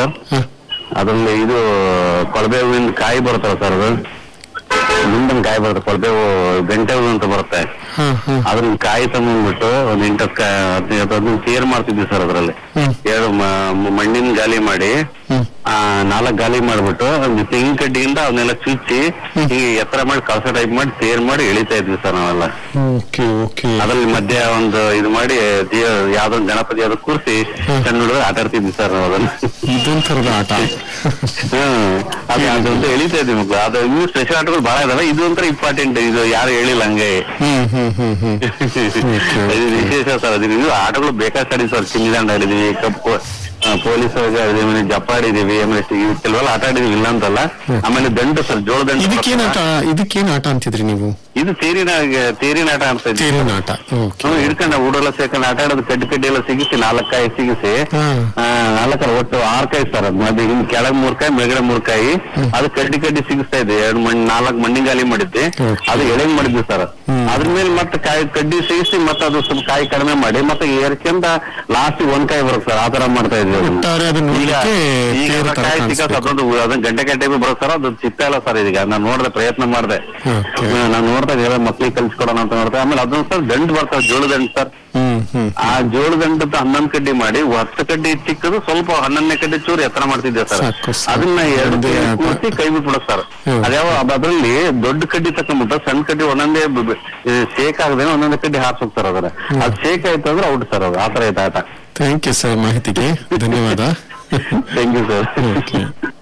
Sir ಹ. ಅದ್ರಲ್ಲಿ ಇದು ಕೊಳಬೆ ಹೂವಿನ ಕಾಯಿ ಬರುತ್ತಲ್ಲ ಸರ್ ಅದು ಮುಂದಿನ ಕಾಯಿ ಬರುತ್ತೆ ಕೊಳಬೆ ಹೂವು ಗಂಟೆ ಹೂವು ಅಂತ ಬರುತ್ತೆ ಹ, ಹ. ಅದ್ರನ್ನ ಕಾಯಿ ತಂದ್ಬಿಟ್ಟು ಒಂದ್ ಎಂಟತ್ತು ಕಾಯಿ ಹದಿನೈದು ಅದನ್ನ ತೇರ್ ಮಾಡ್ತಿದ್ವಿ ಸರ್ ಅದ್ರಲ್ಲಿ ಹ್ಮ್. ಎರಡು ಮ- ಮಣ್ಣಿನ ಗಾಲಿ ಮಾಡಿ ಹ್ಮ್. ಆ ನಾಲ್ಕು ಗಾಲಿ ಮಾಡ್ಬಿಟ್ಟು ಒಂದು ತೆಂಗಿನ ಕಡ್ಡಿಯಿಂದ ಅವನ್ನೆಲ್ಲ ಚುಚ್ಚಿ ಈ ಎತ್ತರ ಮಾಡಿ ಕಳಸ ಟೈಪ್ ಮಾಡಿ ತೇರ್ ಮಾಡಿ ಎಳಿತಾ ಇದ್ವಿ ಸರ್ ನಾವೆಲ್ಲ ಓಕೆ ಓಕೆ ಅದ್ರಲ್ಲಿ ಮಧ್ಯ ಒಂದು ಇದು ಮಾಡಿ ದೇ- ಯಾವ್ದೋ ಒಂದ್ ಗಣಪತಿ ಯಾವ್ದೋ ಕೂರಿಸಿ ಸಣ್ಣ ಹುಡುಗರು ಆಟ ಆಡ್ತಿದ್ವಿ ಸರ್ ನಾವು ಅದನ್ನ ಇದೊಂಥರದ ಆಟ ಹ್ಮ್ ಅದು ಅದೊಂದು ಎಳಿತಾ ಇದ್ವಿ ಮಕ್ಳು ಅದು ಇನ್ನು ಸ್ಪೆಷಲ್ ಆಟಗಳು ಬಹಳ ಇದಾವೆ ಇದು ಒಂಥರ ಇಂಪಾರ್ಟೆಂಟ್ ಇದು ಯಾರು ಹೇಳಿಲ್ಲ ಹಂಗೆ ಹ್ಮ್ ಹ್ಮ್ ಹ್ಮ್ ಹ್ಮ್ ಇದು ವಿಶೇಷ ಸರ್ ಅದು ಇದು ಆಟಗಳು ಬೇಕಾದ ಆಡಿ ಸರ್ ಚಿನ್ನಿದಾಂಡ ಆಡಿದೀವಿ ಕಪ್ಪು ಆ, ಪೊಲೀಸ್ ಆಡಿದೀವಿ ಆಮೇಲೆ ಜಪ್ಪ ಆಡಿದೀವಿ ಆಮೇಲೆ ಇವು ಕೆಲವೆಲ್ಲ ಆಟ ಆಡಿದೀವಿ ಇಲ್ಲ ಅಂತಲ್ಲ ಆಮೇಲೆ ದಂಡು ಸರ್ ಜೋಳ ದಂಡು ಇದಕ್ಕೇನ್ ಆಟ ಬರ್ತಲ್ಲ. ಇದಕ್ಕೇನ್ ಆಟ ಅಂತಿದ್ರಿ ನೀವು ಇದು ತೇರಿನ ತೇರಿನ ಆಟ ಆಡ್ತಾ ಇದ್ವಿ ತೇರಿನ ಆಟ ಓಕೆ ಹ್ಮ್ ಹಿಡ್ಕೊಂಡ ಊರೆಲ್ಲ ಸೇರ್ಕೊಂಡು ಆಟ ಆಡೋದು ಕಡ್ಡಿ ಕಡ್ಡಿ ಎಲ್ಲ ಸಿಗಿಸಿ ನಾಲ್ಕು ಕಾಯಿ ಸಿಗಿಸಿ ಹಾ. ಆ, ನಾಲ್ಕರ ಒಟ್ಟು ಆರು ಕಾಯಿ ಸರ್ ಅದ್ ಮಧ್ಯ ಹಿಂಗ್ ಕೆಳಗ್ ಮೂರ್ ಕಾಯಿ ಮೇಲ್ಗಡೆ ಮೂರ್ ಕಾಯಿ ಅದು ಕಡ್ಡಿ ಕಡ್ಡಿ ಸಿಗಿಸ್ತಾ ಇದ್ದೆ ಎರಡು ಮಣ್ ನಾಲ್ಕು ಮಣ್ಣಿನ ಗಾಲಿ ಮಾಡಿದ್ದೆ Okay. ಅದು ಎಳೆಂಗ್ ಮಾಡಿದ್ವಿ ಸರ್ ಅದ್ರ ಮೇಲೆ ಮತ್ತೆ ಕಾಯಿ ಕಡ್ಡಿ ಸಿಗಿಸಿ ಮತ್ತೆ ಅದು ಸ್ವಲ್ಪ ಕಾಯಿ ಕಡಿಮೆ ಮಾಡಿ ಮತ್ತೆ ಏರ್ಕೊಂಡ ಲಾಸ್ಟ್ ಒಂದ್ ಕಾಯಿ ಬರುತ್ತೆ ಸರ್ ಆತರ ಮಾಡ್ತಾ ಇದ್ವಿ ಅದನ್ನ. ಒಟ್ಟಾರೆ ಅದನ್ನ ಈಗ ನೋಡ್ಲಿಕ್ಕೆ ಈಗ ತೇರು ತರ ಕಾಯಿ ಸಿಕ್ಕ ಕಾಣಿಸ್ಬೇಕು. ಅದೊಂದು ಅದನ್ನ ಗಂಟೆ ಗಂಟೆ ಬರುತ್ತೆ ಸರ್ ಅದು ಸಿಗ್ತಾ ಇಲ್ಲ ಸರ್ ಇದೀಗ ನಾನು ನೋಡ್ದೆ ಪ್ರಯತ್ನ ಮಾಡ್ದೆ Okay. ನಾನು ನೋಡ್ತಾ ಇದ್ದೆ ಮಕ್ಳಿಗೆ ಕಲ್ಸ್ಕೊಡೋಣ ಅಂತ ನೋಡ್ದೆ ಆಮೇಲೆ ಅದೊಂದು ಸರ್ ದಂಡ್ ಬರ್ತದೆ ಜೋಳ ದಂಡ್ ಸರ್ ಹ್ಮ್ ಹ್ಮ್ ಆ ಜೋಳ ದಂಡದ ಹನ್ನೊಂದು ಕಡ್ಡಿ ಮಾಡಿ ಹತ್ತು ಕಡ್ಡಿ ಚಿಕ್ಕದು ಸ್ವಲ್ಪ ಹನ್ನೊಂದನೇ ಕಡ್ಡಿ ಚೂರು ಎತ್ತರ ಮಾಡ್ತಿದ್ದೆ ಸರ್ ಸಾಕು ಸರ್. ಅದನ್ನ ಎರಡು ಒಂದೇ ಆಟ. ಕೂರಿಸಿ ಕೈ ಬಿಟ್ಬಿಡೋ ಸರ್ ಹ್ಮ್. ಅದ್ಯಾವ ಅದ್ರಲ್ಲಿ ದೊಡ್ಡ ಕಡ್ಡಿ ತಕೊಂಡ್ಬಿಟ್ಟು ಸಣ್ಣ ಕಡ್ಡಿ ಒಂದೊಂದೇ ಶೇಕ್ ಆಗದೆ ಒಂದೊಂದೇ ಕಡ್ಡಿ ಹಾರ್ಸೋಗ್ತಾರ ಅದರ ಅದ್ ಶೇಕ್ ಆಯ್ತು ಅಂದ್ರೆ ಔಟ್ ಸರ್ ಅದು ಆತರ ಆಯ್ತು ಆಟ ಥ್ಯಾಂಕ್ ಯು ಸರ್ ಮಾಹಿತಿಗೆ ಧನ್ಯವಾದ ಥ್ಯಾಂಕ್ ಯು ಸರ್ ಓಕೆ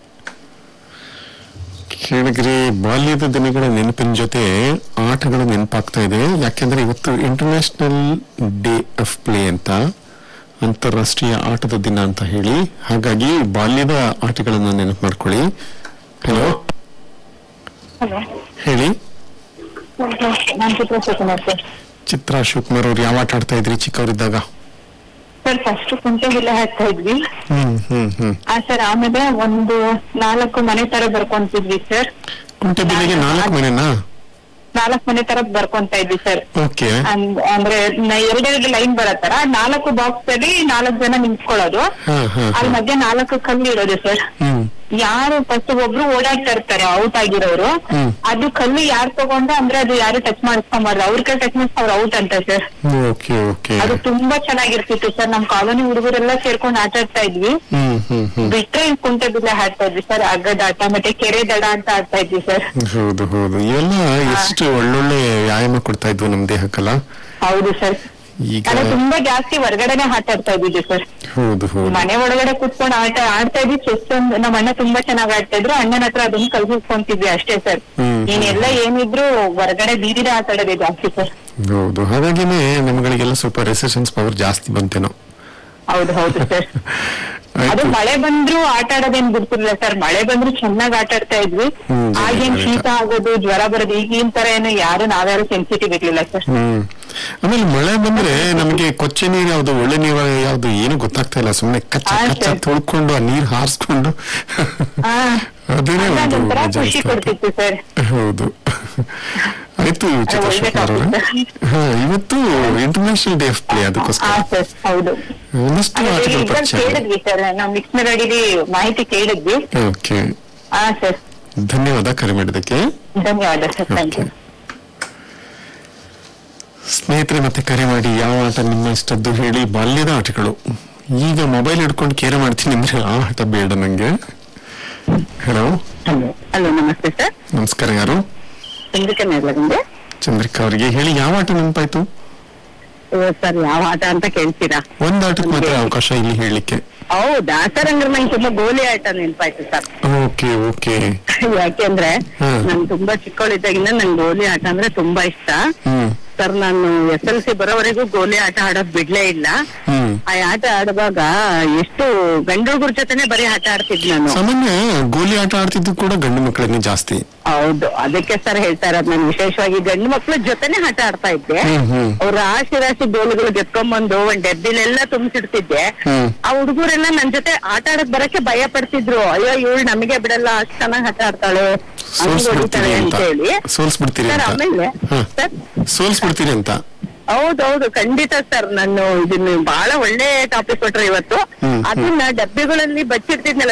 ಕೇಳಿದ್ರಿ ಬಾಲ್ಯದ ದಿನಗಳ ನೆನಪಿನ ಜೊತೆ ಆಟಗಳು ನೆನಪಾಗ್ತಾ ಇದೆ ಯಾಕೆಂದ್ರೆ ಇವತ್ತು ಇಂಟರ್ನ್ಯಾಷನಲ್ ಡೇ ಆಫ್ ಪ್ಲೇ ಅಂತ ಅಂತಾರಾಷ್ಟ್ರೀಯ ಆಟದ ದಿನ ಅಂತ ಹೇಳಿ ಹಾಗಾಗಿ ಬಾಲ್ಯದ ಆಟಗಳನ್ನ ನೆನಪು ಮಾಡ್ಕೊಳ್ಳಿ ಹಲೋ ಹಲೋ ಹೇಳಿ ನಾನು ಚಿತ್ರ ಶಿವಕುಮಾರ್ ಸರ್ ಚಿತ್ರಾ ಶಿವಕುಮಾರ್ ಅವ್ರು ಯಾವ ಆಟ ಆಡ್ತಾ ಇದ್ರಿ ಚಿಕ್ಕವರಿದ್ದಾಗ ಸರ್ ಫಸ್ಟ್ ಕುಂಟೆಗಿಲ್ಲ ಹಾಕ್ತಾ ಇದ್ವಿ ಹ್ಮ್ ಹ್ಮ್ ಹ್ಮ್ ಆ ಸರ್ ಆಮೇಲೆ ಒಂದು ನಾಲ್ಕು ಮನೆ ತರ ಬರ್ಕೊಂತಿದ್ವಿ ಸರ್ ಕುಂಟೆ ಬಿಲ್ಲಿಗೆ ನಾಲ್ಕು ಮನೆನಾ ನಾಲ್ಕು ಮನೆ ತರ ಬರ್ಕೊಂತ ಇದ್ವಿ ಸರ್ ಓಕೆ ಅಂದ್- ಅಂದ್ರೆ ನ- ಎರಡೆರಡು ಲೈನ್ ಬರತ್ತಾರ ನಾಲ್ಕು ಬಾಕ್ಸ್ ಅಲ್ಲಿ ನಾಲ್ಕು ಜನ ನಿಂತ್ಕೊಳ್ಳೋದು ಹಾ ಹಾ ಅಲ್ಲಿ ಮಧ್ಯೆ ನಾಲ್ಕು ಕಲ್ಲು ಇಡೋದು ಸರ್ ಹ್ಮ್ ಯಾರು ಫಸ್ಟ್ ಒಬ್ರು ಓಡಾಡ್ತಾ ಇರ್ತಾರೆ ಔಟ್ ಆಗಿರೋರು ಹ್ಮ್. ಅದು ಕಲ್ಲು ಯಾರು ತಗೊಂಡ ಅಂದ್ರೆ ಅದು ಯಾರು ಟಚ್ ಮಾಡಿಸ್ಕೊಂಬಾರ್ದು ಅವ್ರ ಕೈ ಟಚ್ ಮಾಡಿಸ್ ಅವ್ರು ಔಟ್ ಅಂತ ಸರ್ ಓಕೆ ಓಕೆ ಅದು ತುಂಬಾ ಚೆನ್ನಾಗಿರ್ತಿತ್ತು ಸರ್ ನಮ್ ಕಾಲೋನಿ ಹುಡುಗರೆಲ್ಲ ಸೇರ್ಕೊಂಡು ಆಟ ಆಡ್ತಾ ಇದ್ವಿ ಹ್ಮ್ ಹ್ಮ್ ಹ್ಮ್ ಬಿಟ್ರೆ ಇನ್ ಕುಂಟೆ ಬಿಲ್ಲೆ ಆಡ್ತಾ ಇದ್ವಿ ಸರ್ ಹಗ್ಗದ ಆಟ ಮತ್ತೆ ಕೆರೆ ದಡ ಅಂತ ಆಡ್ತಾ ಇದ್ವಿ ಸರ್ ಹೌದು ಹೌದು ಇವೆಲ್ಲ ಎಷ್ಟು ಒಳ್ಳೊಳ್ಳೆ ವ್ಯಾಯಾಮ ಕೊಡ್ತಾ ಇದ್ವು ನಮ್ ದೇಹಕ್ಕಲ್ಲ ಹೌದು ಸರ್ ಈಗ ಅಲ್ಲ ತುಂಬಾ ಜಾಸ್ತಿ ಹೊರಗಡೆನೆ ಆಟ ಆಡ್ತಾ ಇದ್ವಿ ಸರ್ ಹೌದು ಹೌದು ಮನೆ ಒಳಗಡೆ ಕುತ್ಕೊಂಡು ಆಟ ಆಡ್ತಾ ಇದ್ವಿ ಚೆಸ್ ಒಂದು ನಮ್ಮ ಅಣ್ಣ ತುಂಬಾ ಚೆನ್ನಾಗ್ ಆಡ್ತಾ ಇದ್ರು ಅಣ್ಣನ ಹತ್ರ ಅದನ್ನ ಕಲ್ಸ್ಕೊಂತಿದ್ವಿ ಅಷ್ಟೇ ಸರ್ ಹ್ಮ್. ಇನ್ನೆಲ್ಲ ಏನಿದ್ರು ಹೊರಗಡೆ ಬೀದಿದೆ ಆಟ ಆಡೋದೇ ಜಾಸ್ತಿ ಸರ್ ಹೌದು ಹಾಗಾಗಿನೇ ನಮ್ಗಳಿಗೆಲ್ಲ ಸ್ವಲ್ಪ ರೆಸಿಸ್ಟೆನ್ಸ್ ಪವರ್ ಜಾಸ್ತಿ ಬಂತೇನೋ ಹೌದು ಹೌದು ಸರ್ ಅದು ಆಯ್ತು ಮಳೆ ಬಂದ್ರು ಆಟ ಆಡೋದೇನ್ ಬಿಡ್ತಿರ್ಲಿಲ್ಲ ಸರ್ ಮಳೆ ಬಂದ್ರು ಚೆನ್ನಾಗ್ ಆಟ ಆಡ್ತಾ ಇದ್ವಿ ಹ್ಮ್, ಆಗೇನ್ ಖಂಡಿತ. ಶೀತ ಆಗೋದು ಜ್ವರ ಬರೋದು ಈಗಿನ ತರ ಏನು ಯಾರು ನಾವ್ಯಾರು ಸೆನ್ಸಿಟಿವ್ ಇರ್ಲಿಲ್ಲ ಸರ್ ಹ್ಮ್ ಆಮೇಲೆ ಮಳೆ ಬಂದ್ರೆ ನಮಗೆ ಕೊಚ್ಚೆ ನೀರು ಯಾವ್ದು ಒಳ್ಳೆ ನೀರು ಯಾವ್ದು ಏನು ಗೊತ್ತಾಗ್ತಾ ಇಲ್ಲ ಸುಮ್ನೆ ಕಚ್ಚ ಹಾ, ಕಚ್ಚ ಸರ್. ತೊಳ್ಕೊಂಡು ಆ ನೀರ್ ಹಾರಿಸ್ಕೊಂಡು ಹಾ. ಅದೇನೇ ಒಂದು ಅದೊಂಥರ ಮಜಾ ಖುಷಿ ಇರ್ತಾ ಇತ್ತು. ಕೊಡ್ತಿತ್ತು ಸರ್ ಹೌದು ಆಯ್ತು ಒಳ್ಳೆ ಚಂದ್ರಶೇಖರ್ ಅವರೇ topic. ಹಾ ಇವತ್ತು ಇಂಟರ್ನ್ಯಾಷನಲ್ ಡೇ ಆಫ್ ಪ್ಲೇ ಹಾ ಅದಕ್ಕೋಸ್ಕರ ಸರ್ ಹೌದು ಒಂದಷ್ಟು ಅದೇ ಆಟಗಳು ಇದ್ರಲ್ಲಿ ಪರಿಚಯ ಕೇಳಿದ್ವಿ ಸರ್ ನಾವು ಮಿಕ್ಸ್ ಮೆಲಡಿಲಿ ಮಾಹಿತಿ ಕೇಳಿದ್ವಿ ಓಕೆ ಹಾ ಸರ್ ಧನ್ಯವಾದ ಕರೆ ಮಾಡಿದ್ದಕ್ಕೆ ಧನ್ಯವಾದ ಸರ್ ಥ್ಯಾಂಕ್ ಯು Okay. ಸ್ನೇಹಿತರೆ ಮತ್ತೆ ಕರೆ ಮಾಡಿ ಯಾವ ಆಟ ನಿಮ್ಮ ಇಷ್ಟದ್ದು ಹೇಳಿ ಬಾಲ್ಯದ ಆಟಗಳು ಈಗ ಮೊಬೈಲ್ ಹಿಡ್ಕೊಂಡು ಕೇರೆ ಮಾಡ್ತೀನಿ ಅಂದ್ರೆ ಆ ಆಟ ಬೇಡ ನಂಗೆ ಹಲೋ ಹಲೋ ಹಲೋ ನಮಸ್ತೆ ಸರ್ ನಮಸ್ಕಾರ ಯಾರು ಚಂದ್ರಿಕಾ ನೇರ್ಲಗುಂದೆ ಚಂದ್ರಿಕಾ ಅವರಿಗೆ ಹೇಳಿ ಯಾವ ಆಟ ನೆನಪಾಯ್ತು ಸರ್ ಯಾವ ಆಟ ಅಂತ ಕೇಳ್ತೀರಾ ಒಂದ್ ಆಟಕ್ಕೆ ಮಾತ್ರ ಅವಕಾಶ ಇಲ್ಲಿ ಹೇಳಲಿಕ್ಕೆ ಹೌದಾ ಸರ್ ಹಂಗಾರೆ ನಂಗೆ ತುಂಬಾ ಗೋಲಿ ಆಟ ನೆನಪಾಯ್ತು ಸರ್ ಓಕೆ ಓಕೆ ಯಾಕೆಂದ್ರೆ ಹ್ಮ್. ನಾನು ತುಂಬಾ ಚಿಕ್ಕವಳಿದ್ದಾಗಿಂದ ನಂಗೆ ಗೋಲಿ ಆಟ ಅಂದ್ರೆ ತುಂಬಾ ಇಷ್ಟ ಹ್ಮ್ ಸರ್ ನಾನು ಎಸ್ ಎಲ್ ಸಿ ಬರೋವರೆಗೂ ಗೋಲಿ ಆಟ ಆಡೋದ್ ಬಿಡ್ಲೇ ಇಲ್ಲ ಹ್ಮ್ ಆ ಆಟ ಆಡುವಾಗ ಎಷ್ಟು ಗಂಡು ಹುಡುಗರ ಜೊತೆನೆ ಬರೀ ಆಟ ಆಡ್ತಿದ್ ನಾನು ಸಾಮಾನ್ಯ ಗೋಲಿ ಆಟ ಆಡ್ತಿದ್ದು ಕೂಡ ಗಂಡು ಮಕ್ಕಳನ್ನೇ ಜಾಸ್ತಿ ಹೌದು ಅದಕ್ಕೆ ಸರ್ ಹೇಳ್ತಾ ಇರೋದು ನಾನು ವಿಶೇಷವಾಗಿ ಗಂಡು ಮಕ್ಳ ಜೊತೆನೆ ಆಟ ಆಡ್ತಾ ಇದ್ದೆ ಹ್ಮ್ ಹ್ಮ್ ಅವ್ರ ರಾಶಿ ರಾಶಿ ಗೋಲುಗಳು ಗೆತ್ಕೊಂಡ್ಬಂದು ಒಂದ್ ಡಬ್ಬಿಲೆಲ್ಲ ತುಂಬಿಸಿಡ್ತಿದ್ದೆ ಹ್ಮ್. ಆ ಹುಡುಗರೆಲ್ಲ ನನ್ ಜೊತೆ ಆಟ ಆಡಕ್ ಬರಕ್ಕೆ ಭಯ ಪಡ್ತಿದ್ರು ಅಯ್ಯೋ ಇವಳು ನಮಗೆ ಬಿಡಲ್ಲ ಅಷ್ಟ್ ಚೆನ್ನಾಗ್ ಆಟ ಆಡ್ತಾಳೆ ಹಂಗ್ ಸೋಲ್ಸ್ಬಿಡ್ತೀರಿ ಹೊಡಿತಾಳೆ ಅಂತ ಅಂತ ಹೇಳಿ ಸೋಲ್ಸ್ಬಿಡ್ತೀರಿ ಸರ್ ಅಂತ ಆಮೇಲೆ ಹ. ಸರ್ ಸೋಲ್ಸ್ಬಿಡ್ತೀರಿ ಅಂತ ಹೌದೌದು ಖಂಡಿತ ಸರ್ ನಾನು ಇದನ್ನ ಬಹಳ ಒಳ್ಳೆ ಟಾಪಿಕ್ ಕೊಟ್ರೆ ಇವತ್ತು ಹ್ಮ್, ಹ್ಮ್. ಅದನ್ನ ಡಬ್ಬಿಗಳಲ್ಲಿ ಬಚ್ಚಿಡ್ತಿದ್ನಲ್ಲ